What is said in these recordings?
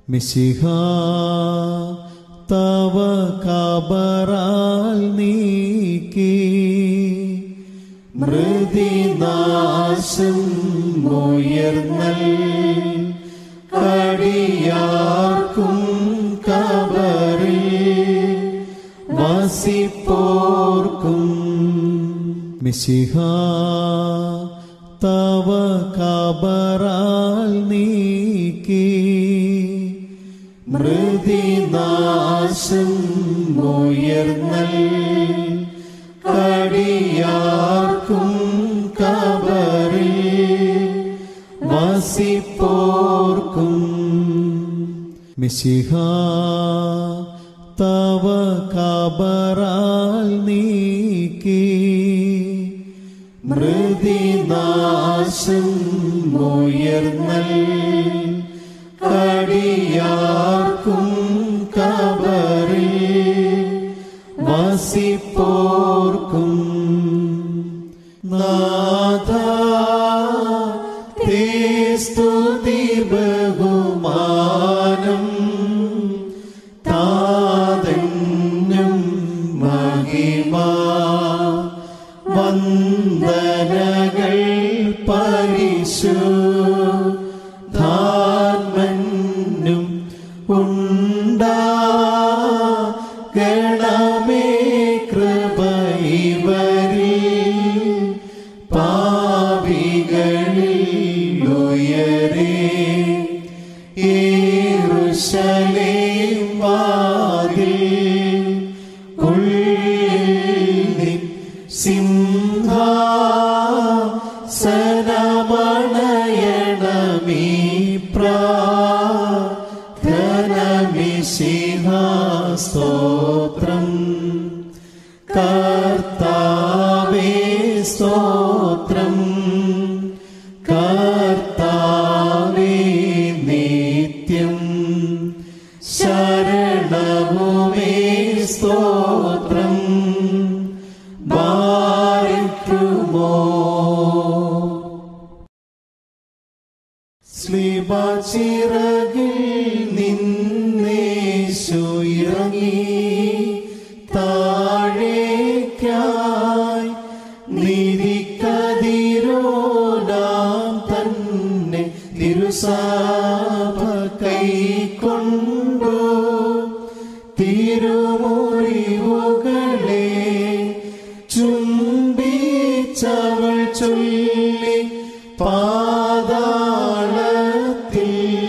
മിശിഹ തവ കബറാൽ നീക്കി മൃതിനാശം ഉയർന്നൽ കടിയാർക്കും കബറിൽ വസിപ്പോർക്കും മിശിഹ തവ കബറാൽ നീക്കി മൃതിനാശം ഉയർന്നൽ കടിയാർക്കും കബറിൽ വസിപ്പോർക്കും മിശിഹ തവ കബറാൽ നീക്കി മൃതിനാശം ഉയർന്നൽ കടിയാർക്കും കബറിൽ വസിപ്പോർക്കും നാഥ തേ സ്തുതി ബഹുമാനം താതന്യം മഹിമ വന്ദനകൾ പരിശു ധാന്മനും ഉണ്ടാ ഗണമേ കൃപൈവരിൽ പാപികളിൽ ഉയരേ യേരുശലേം വാതിൽ ഉള്ളിൽ നിൻ സിംഹാസനമണയണമീ പ്രാർത്ഥനമിശിഹാസ്തോത്രം കർത്താവേ സ്തോത്രം കർത്താവേ നിത്യം ശരണവുമേ സ്തോത്രം ബാരിക്കുമോ ശ്ലീബാചിറകിൽ നിന്നേശുയിറങ്ങി താഴേക്കായി നിരിക്കതിരോനാം തന്നെ തിരുസാഭ കൈക്കൊണ്ടു തിരുമുറിവുകളെ ചുംബിച്ചവൾ ചൊല്ലി പാതാളത്തിൽ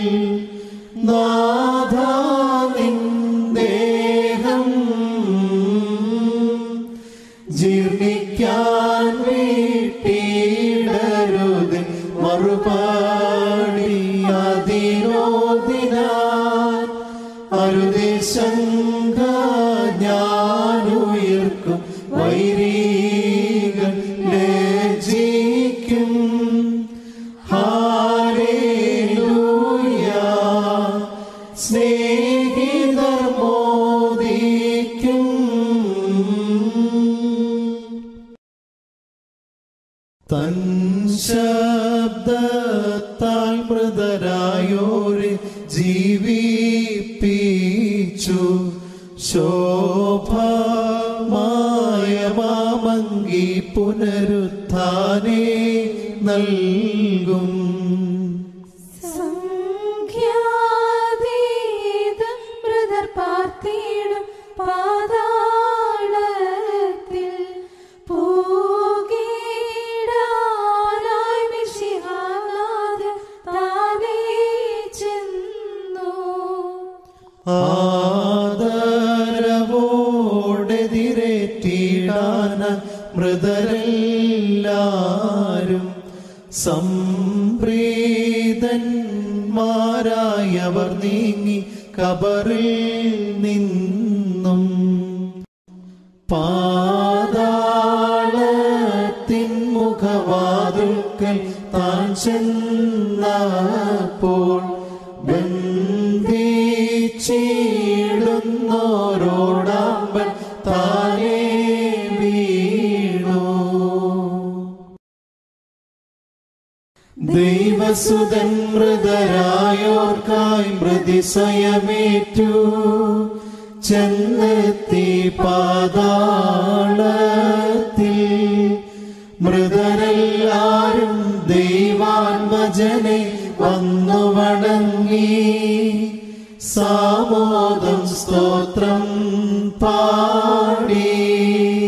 നാഥാ നിൻ ദേഹം ജീർണിക്കാൻ വീട്ടിടരുത് മറുപാടി അതിരോദിനാൻ അരുദേശങ്ക ഞാനുയർക്കും വൈരീകൾ ലജിക്കും ഹാലേലൂയ സ്നേഹിതർ മോദിക്കും തൻ ശബ്ദത്താൽ മൃതരായോരെ ജീവിപ്പിച്ചു ശോഭമായ മാമങ്കി പുനരുത്ഥാനെ നൽകും സംഖ്യാതീതം മൃതർ പാർത്തിടും പാതാളത്തിൽ പൂകീടാനായി മിശിഹാനാഥൻ താനേ ചെന്നു ആദരവോടെതിരേറ്റിടാന മൃതരെല്ലാരും സംപ്രീതന്മാരായവർ നീങ്ങി കബറിൽ നിന്നും പാതാളത്തിൻ മുഖവാതുക്കൽ താൻ ചെന്നപ്പോൾ ബന്ധിച്ചിടുന്നോരോടാമ്പൻ താനേ വീണു ദൈവ ദൈവസുതൻ മൃതരായോർക്കായി മൃതി സ്വയമേറ്റു ചെന്നെത്തി പാതാളത്തിൽ മൃതരെല്ലാരും ദൈവാത്മജനെ വന്നു വണങ്ങി സാമോദം സ്തോത്രം പാടി